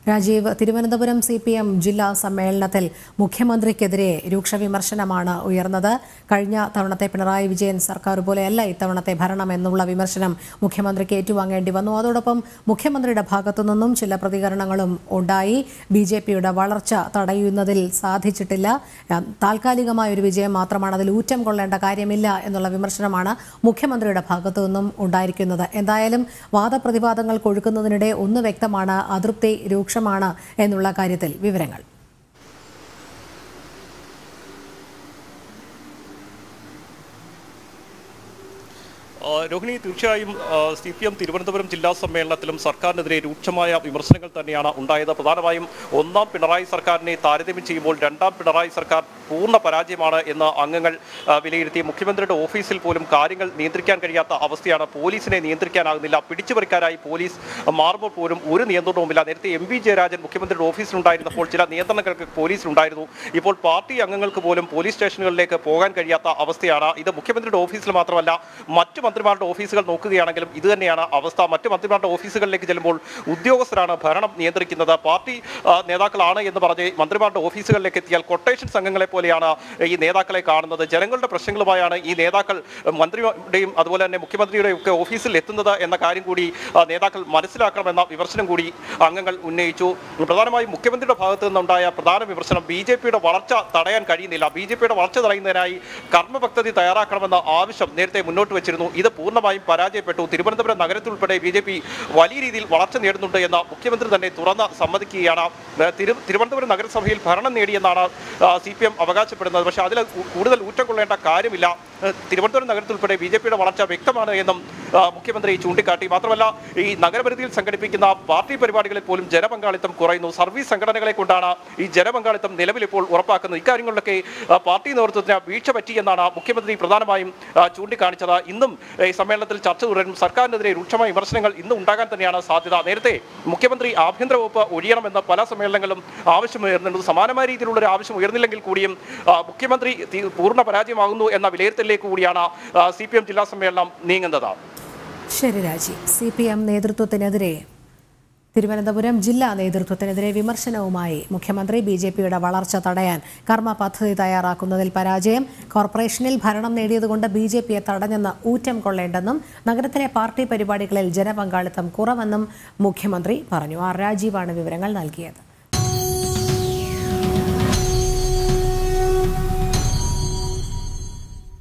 Rajeev Thiruvananthapuram C P M ജില്ലാ സമ്മേളനത്തിൽ മുഖ്യമന്ത്രിക്കെതിരെ രൂക്ഷ വിമർശനമാണ് ഉയർന്നത് കഴിഞ്ഞ തവണത്തെ പിണറായി വിജയൻ സർക്കാർ പോലെയല്ല ഇത്തവണത്തെ ഭരണം എന്നുള്ള വിമർശനം മുഖ്യമന്ത്രിക്ക് ഏറ്റുവാങ്ങേണ്ടി വന്നു അതോടൊപ്പം മുഖ്യമന്ത്രിയുടെ ഭാഗത്തു നിന്നും ചില പ്രതികരണങ്ങളും ഉണ്ടായി ബി ജെ പിയുടെ വളർച്ച തടയുന്നതിൽ സാധിച്ചിട്ടില്ല ഏഹ്, താൽക്കാലികമായ ഒരു വിജയം മാത്രമാണ് അതിൽ ഊറ്റം കൊള്ളേണ്ട കാര്യമില്ല എന്നുള്ള വിമർശനമാണ് മുഖ്യമന്ത്രിയുടെ ഭാഗത്തു നിന്നും ഉണ്ടായിരിക്കുന്നത് എന്തായാലും വാദപ്രതിവാദങ്ങൾ കൊഴുക്കുന്നതിനിടെ ഒന്ന് വ്യക്തമാണ് അതൃപ്തി രൂക്ഷമാണ് എന്നുള്ള കാര്യത്തിൽ വിവരങ്ങൾ ആ, രോഹിണി തീർച്ചയായും സി പി എം തിരുവനന്തപുരം ജില്ലാ സമ്മേളനത്തിലും സർക്കാരിനെതിരെ രൂക്ഷമായ വിമർശനങ്ങൾ തന്നെയാണ് ഉണ്ടായത് പ്രധാനമായും ഒന്നാം പിണറായി സർക്കാരിനെ താരതമ്യം ചെയ്യുമ്പോൾ രണ്ടാം പിണറായി സർക്കാർ പൂർണ്ണ പരാജയമാണ് എന്ന് അംഗങ്ങൾ ആ, വിലയിരുത്തി മുഖ്യമന്ത്രിയുടെ ഓഫീസിൽ പോലും കാര്യങ്ങൾ നിയന്ത്രിക്കാൻ കഴിയാത്ത അവസ്ഥയാണ് പോലീസിനെ നിയന്ത്രിക്കാനാകുന്നില്ല പിടിച്ചുപറിക്കാരായി പോലീസ് മാറുമ്പോൾ പോലും ഒരു നിയന്ത്രണവുമില്ല നേരത്തെ എം വി ജയരാജൻ മുഖ്യമന്ത്രിയുടെ ഓഫീസിലുണ്ടായിരുന്നപ്പോൾ ചില നിയന്ത്രണങ്ങൾക്ക് പോലീസിലുണ്ടായിരുന്നു ഇപ്പോൾ പാർട്ടി അംഗങ്ങൾക്ക് പോലും പോലീസ് സ്റ്റേഷനുകളിലേക്ക് പോകാൻ കഴിയാത്ത അവസ്ഥയാണ് ഇത് മുഖ്യമന്ത്രിയുടെ ഓഫീസിൽ മാത്രമല്ല മറ്റു മന്ത്രിമാരുടെ ഓഫീസുകൾ നോക്കുകയാണെങ്കിലും ഇത് തന്നെയാണ് അവസ്ഥ മറ്റു മന്ത്രിമാരുടെ ഓഫീസുകളിലേക്ക് ചെല്ലുമ്പോൾ ഉദ്യോഗസ്ഥരാണ് ഭരണം നിയന്ത്രിക്കുന്നത് പാർട്ടി ആ, നേതാക്കളാണ് എന്ന് പറഞ്ഞ് മന്ത്രിമാരുടെ ഓഫീസുകളിലേക്ക് എത്തിയാൽ കൊട്ടേഷൻ സംഘങ്ങളെ പോലെയാണ് ഈ നേതാക്കളെ കാണുന്നത് ജനങ്ങളുടെ പ്രശ്നങ്ങളുമായാണ് ഈ നേതാക്കൾ മന്ത്രിയുടെയും അതുപോലെ തന്നെ മുഖ്യമന്ത്രിയുടെയും ഒക്കെ ഓഫീസിൽ എത്തുന്നത് എന്ന കാര്യം കൂടി ആ, നേതാക്കൾ മനസ്സിലാക്കണമെന്ന വിമർശനം കൂടി അംഗങ്ങൾ ഉന്നയിച്ചു പ്രധാനമായും മുഖ്യമന്ത്രിയുടെ ഭാഗത്തു നിന്നുണ്ടായ പ്രധാന വിമർശനം ബി ജെ പിയുടെ വളർച്ച തടയാൻ കഴിയുന്നില്ല ബി ജെ പിയുടെ വളർച്ച തടയുന്നതിനായി കർമ്മ പദ്ധതി തയ്യാറാക്കണമെന്ന ആവശ്യം നേരത്തെ മുന്നോട്ട് വെച്ചിരുന്നു ഇത് പൂർണ്ണമായും പരാജയപ്പെട്ടു തിരുവനന്തപുരം നഗരത്തിലുൾപ്പെടെ ബി ജെ പി വലിയ രീതിയിൽ വളർച്ച നേടുന്നുണ്ട് എന്ന് മുഖ്യമന്ത്രി തന്നെ തുറന്ന് സമ്മതിക്കുകയാണ് ഏഹ് തിരു തിരുവനന്തപുരം നഗരസഭയിൽ ഭരണം നേടിയെന്നാണ് സി പി എം അവകാശപ്പെടുന്നത് പക്ഷേ അതിൽ കൂ- കൂടുതൽ ഊറ്റം കൊള്ളേണ്ട കാര്യമില്ല ഏഹ് തിരുവനന്തപുരം നഗരത്തിലുൾപ്പെടെ ബി ജെ പിയുടെ വളർച്ച വ്യക്തമാണ് എന്നും ആ, മുഖ്യമന്ത്രി ചൂണ്ടിക്കാട്ടി മാത്രമല്ല ഈ നഗരപരിധിയിൽ സംഘടിപ്പിക്കുന്ന പാർട്ടി പരിപാടികളിൽ പോലും ജനപങ്കാളിത്തം കുറയുന്നു സർവീസ് സംഘടനകളെ കൊണ്ടാണ് ഈ ജനപങ്കാളിത്തം നിലവിലിപ്പോൾ ഉറപ്പാക്കുന്നത് ഇക്കാര്യങ്ങളിലൊക്കെ ആ, പാർട്ടി നേതൃത്വത്തിന് വീഴ്ച പറ്റിയെന്നാണ് മുഖ്യമന്ത്രി പ്രധാനമായും ആ, ചൂണ്ടിക്കാണിച്ചത് ഇന്നും ഈ സമ്മേളനത്തിൽ ചർച്ച തുടരും സർക്കാരിനെതിരെ രൂക്ഷമായ വിമർശനങ്ങൾ ഇന്നും ഉണ്ടാകാൻ തന്നെയാണ് സാധ്യത നേരത്തെ മുഖ്യമന്ത്രി ആഭ്യന്തര വകുപ്പ് ഒഴിയണമെന്ന് പല സമ്മേളനങ്ങളിലും ആവശ്യമുയർന്നിട്ടുണ്ട് സമാനമായ രീതിയിലുള്ള ഒരു ആവശ്യം ഉയർന്നില്ലെങ്കിൽ കൂടിയും ആ, മുഖ്യമന്ത്രി തി- പൂർണ്ണ പരാജയമാകുന്നു എന്ന വിലയിരുത്തലിലേക്ക് കൂടിയാണ് സി പി എം ജില്ലാ സമ്മേളനം നീങ്ങുന്നത് ശരി രാജി സി പി എം നേതൃത്വത്തിനെതിരെ തിരുവനന്തപുരം ജില്ലാ നേതൃത്വത്തിനെതിരെ വിമർശനവുമായി മുഖ്യമന്ത്രി ബി ജെ പിയുടെ വളർച്ച തടയാൻ കർമ്മ പദ്ധതി തയ്യാറാക്കുന്നതിൽ പരാജയം കോർപ്പറേഷനിൽ ഭരണം നേടിയതുകൊണ്ട് ബി ജെ പിയെ തടഞ്ഞെന്ന് ഊറ്റം കൊള്ളേണ്ടെന്നും നഗരത്തിലെ പാർട്ടി പരിപാടികളിൽ ജനപങ്കാളിത്തം കുറവെന്നും മുഖ്യമന്ത്രി പറഞ്ഞു ആർ രാജീവാണ് വിവരങ്ങൾ നൽകിയത്